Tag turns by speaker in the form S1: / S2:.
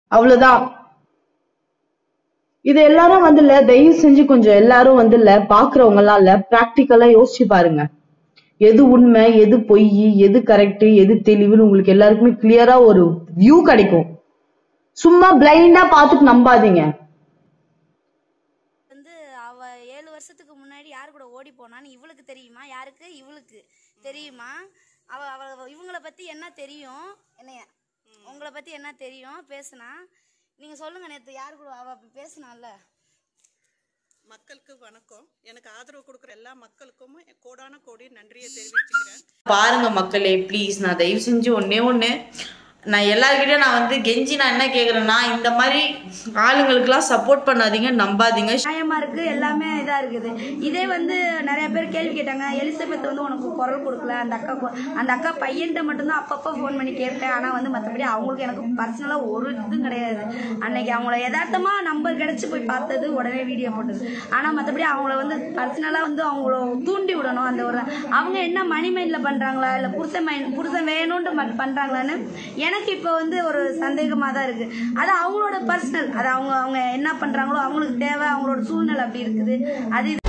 S1: அவ்வளவுதான் இது எல்லாரும் வந்து இல்ல தயவு செஞ்சு கொஞ்சம் எல்லாரும் வந்து இல்ல பாக்குறவங்க எல்லாம் இல்ல பிராக்டிக்கலா யோசிச்சு பாருங்க எது உண்மை எது பொய் எது கரெக்ட் எது தெளிவுன்னு உங்களுக்கு எல்லாருக்குமே கிளியரா ஒரு வியூ கிடைக்கும் சும்மா பிளைண்டா பார்த்துட்டு நம்பாதீங்க
S2: வந்து அவ ஏழு வருஷத்துக்கு முன்னாடி யார் கூட ஓடி போனான்னு இவளுக்கு தெரியுமா யாருக்கு இவளுக்கு தெரியுமா அவ அவ இவங்கள பத்தி என்ன தெரியும் என்னைய உங்களை பத்தி என்ன தெரியும் பேசுனா நீங்க சொல்லுங்க நேத்து யாரு கூட அவ அப்படி பேசுனால
S3: மக்களுக்கு வணக்கம் எனக்கு ஆதரவு கொடுக்குற எல்லா மக்களுக்கும் கோடான கோடி நன்றியை தெரிவிச்சுக்கிறேன்
S4: பாருங்க மக்களே ப்ளீஸ் நான் தயவு செஞ்சு ஒண்ணே ஒன்று நான் எல்லாருக்கிட்டையும் நான் வந்து கெஞ்சி நான் என்ன கேட்குறேன்னா இந்த மாதிரி ஆளுங்களுக்கெல்லாம் சப்போர்ட் பண்ணாதீங்க நம்பாதீங்க
S2: நியாயமா இருக்கு எல்லாமே இதா இருக்குது இதே வந்து நிறைய பேர் கேள்வி கேட்டாங்க எலிசபெத் வந்து உனக்கு குரல் கொடுக்கல அந்த அக்கா கொ- அந்த அக்கா பையன்கிட்ட மட்டும்தான் அப்பப்போ ஃபோன் பண்ணி கேட்டேன் ஆனா வந்து மற்றபடி அவங்களுக்கு எனக்கு பர்சனலா ஒரு இதுவும் கிடையாது அன்னைக்கு அவங்கள யதார்த்தமா நம்பர் கிடைச்சு போய் பார்த்தது உடனே வீடியோ போட்டது ஆனா மற்றபடி அவங்கள வந்து பர்சனலா வந்து அவங்கள தூண்டி விடணும் அந்த ஒரு அவங்க என்ன மணி மைண்ட்ல பண்றாங்களா இல்ல புருஷன் மைண்ட் புருஷன் வேணும்னு ம- பண்றாங்களான்னு எனக்கு இப்போ வந்து ஒரு சந்தேகமா தான் இருக்கு அது அவங்களோட பர்சனல் அது அவங்க அவங்க என்ன பண்றாங்களோ அவங்களுக்கு தேவை அவங்களோட சூழ்நிலை அப்படி இருக்குது அது